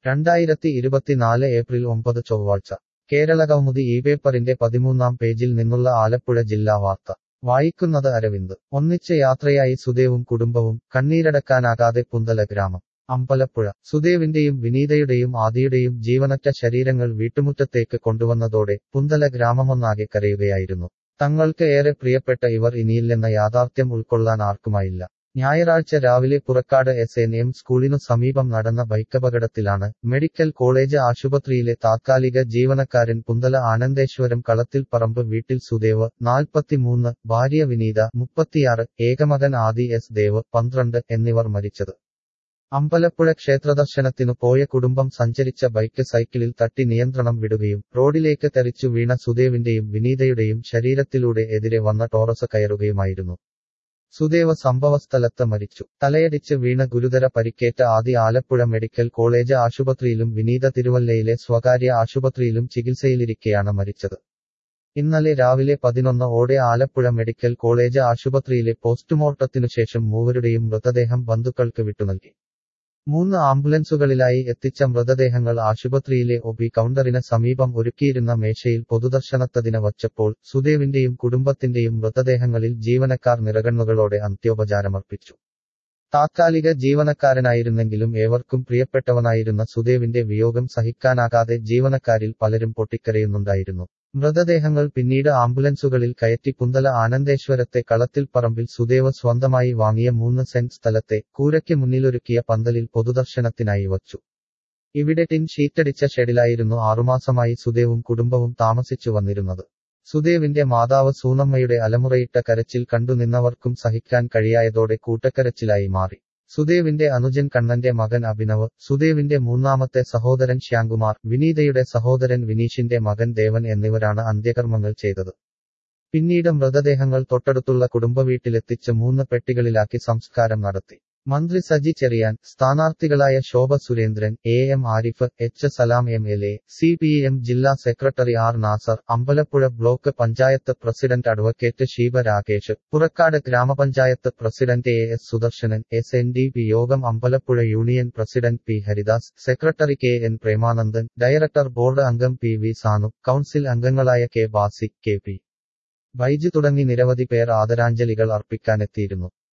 രണ്ടായിരത്തി ഇരുപത്തിനാല് ഏപ്രിൽ ഒമ്പത് ചൊവ്വാഴ്ച കേരളകൗമുദി ഈ പേപ്പറിന്റെ പതിമൂന്നാം പേജിൽ നിന്നുള്ള ആലപ്പുഴ ജില്ലാ വാർത്ത വായിക്കുന്നത് അരവിന്ദ് ഒന്നിച്ച് യാത്രയായി സുദേവും കുടുംബവും കണ്ണീരടക്കാനാകാതെ പുന്തല ഗ്രാമം അമ്പലപ്പുഴ സുദേവിന്റെയും വിനീതയുടെയും ആദിയുടെയും ജീവനറ്റ ശരീരങ്ങൾ വീട്ടുമുറ്റത്തേക്ക് കൊണ്ടുവന്നതോടെ പുന്തല ഗ്രാമമൊന്നാകെ കരയുകയായിരുന്നു തങ്ങൾക്ക് ഏറെ പ്രിയപ്പെട്ട ഇവർ ഇനിയില്ലെന്ന യാഥാർത്ഥ്യം ഉൾക്കൊള്ളാൻ ആർക്കുമായില്ല ഞായറാഴ്ച രാവിലെ പുറക്കാട് എസ് എൻ എം സ്കൂളിനു സമീപം നടന്ന ബൈക്കപകടത്തിലാണ് മെഡിക്കൽ കോളേജ് ആശുപത്രിയിലെ താത്കാലിക ജീവനക്കാരൻ പുന്തല ആനന്ദേശ്വരം കളത്തിൽ പറമ്പ് വീട്ടിൽ സുദേവ് നാൽപ്പത്തിമൂന്ന് ഭാര്യ വിനീത മുപ്പത്തിയാറ് ഏകമകൻ ആദി എസ് ദേവ് പന്ത്രണ്ട് എന്നിവർ മരിച്ചത് അമ്പലപ്പുഴ ക്ഷേത്രദർശനത്തിനു പോയ കുടുംബം സഞ്ചരിച്ച ബൈക്ക് സൈക്കിളിൽ തട്ടി നിയന്ത്രണം വിടുകയും റോഡിലേക്ക് തെറിച്ചു വീണ സുദേവിന്റെയും വിനീതയുടെയും ശരീരത്തിലൂടെ എതിരെ വന്ന ടോറസ് കയറുകയുമായിരുന്നു സുദേവ സംഭവസ്ഥലത്ത് മരിച്ചു തലയടിച്ച് വീണ ഗുരുതര പരിക്കേറ്റ ആദി ആലപ്പുഴ മെഡിക്കൽ കോളേജ് ആശുപത്രിയിലും വിനീത തിരുവല്ലയിലെ സ്വകാര്യ ആശുപത്രിയിലും ചികിത്സയിലിരിക്കെയാണ് മരിച്ചത് ഇന്നലെ രാവിലെ പതിനൊന്ന് ഓടെ ആലപ്പുഴ മെഡിക്കൽ കോളേജ് ആശുപത്രിയിലെ പോസ്റ്റ്മോർട്ടത്തിനുശേഷം മൂവരുടെയും മൃതദേഹം ബന്ധുക്കൾക്ക് വിട്ടുനൽകി മൂന്ന് ആംബുലൻസുകളിലായി എത്തിച്ച മൃതദേഹങ്ങൾ ആശുപത്രിയിലെ ഒബി കൗണ്ടറിന് സമീപം ഒരുക്കിയിരുന്ന മേശയിൽ പൊതുദർശനത്തതിന് വച്ചപ്പോൾ സുദേവിന്റെയും കുടുംബത്തിന്റെയും മൃതദേഹങ്ങളിൽ ജീവനക്കാർ നിറകണ്ണുകളോടെ അന്ത്യോപചാരമർപ്പിച്ചു താത്കാലിക ജീവനക്കാരനായിരുന്നെങ്കിലും ഏവർക്കും പ്രിയപ്പെട്ടവനായിരുന്ന സുദേവിന്റെ വിയോഗം സഹിക്കാനാകാതെ ജീവനക്കാരിൽ പലരും പൊട്ടിക്കരയുന്നുണ്ടായിരുന്നു മൃതദേഹങ്ങൾ പിന്നീട് ആംബുലൻസുകളിൽ കയറ്റി കുന്തല ആനന്ദേശ്വരത്തെ കളത്തിൽ പറമ്പിൽ സുദേവ് സ്വന്തമായി വാങ്ങിയ മൂന്ന് സെന്റ് സ്ഥലത്തെ കൂരയ്ക്ക് മുന്നിലൊരുക്കിയ പന്തലിൽ പൊതുദർശനത്തിനായി വച്ചു ഇവിടെ ടിൻ ഷീറ്റടിച്ച ഷെഡിലായിരുന്നു ആറുമാസമായി സുദേവും കുടുംബവും താമസിച്ചു വന്നിരുന്നത് സുദേവിന്റെ മാതാവ് സൂനമ്മയുടെ അലമുറയിട്ട കരച്ചിൽ കണ്ടുനിന്നവർക്കും സഹിക്കാൻ കഴിയായതോടെ കൂട്ടക്കരച്ചിലായി മാറി സുദേവിന്റെ അനുജൻ കണ്ണന്റെ മകൻ അഭിനവ് സുദേവിന്റെ മൂന്നാമത്തെ സഹോദരൻ ശ്യാംകുമാർ വിനീതയുടെ സഹോദരൻ വിനീഷിന്റെ മകൻ ദേവൻ എന്നിവരാണ് അന്ത്യകർമ്മങ്ങൾ ചെയ്തത് പിന്നീട് മൃതദേഹങ്ങൾ തൊട്ടടുത്തുള്ള കുടുംബവീട്ടിലെത്തിച്ച് മൂന്ന് പെട്ടികളിലാക്കി സംസ്കാരം നടത്തി മന്ത്രി സജി ചെറിയാൻ സ്ഥാനാർത്ഥികളായ Shobha Surendran A M Arif H Salam M L A C P M ജില്ലാ secretary R Nasar Ambalappuzha block panchayat president advocate Sheeba Rakesh Purakkad ഗ്രാമപഞ്ചായത്ത് president A S Sudarsanan S N D P യോഗം Ambalappuzha union president P Haridas secretary K N Premanandan director board അംഗം പി വി സാനു കൌൺസിൽ അംഗങ്ങളായ K Basi K P Baiju തുടങ്ങി നിരവധി പേർ ആദരാഞ്ജലികൾ അർപ്പിക്കാനെത്തിയിരുന്നു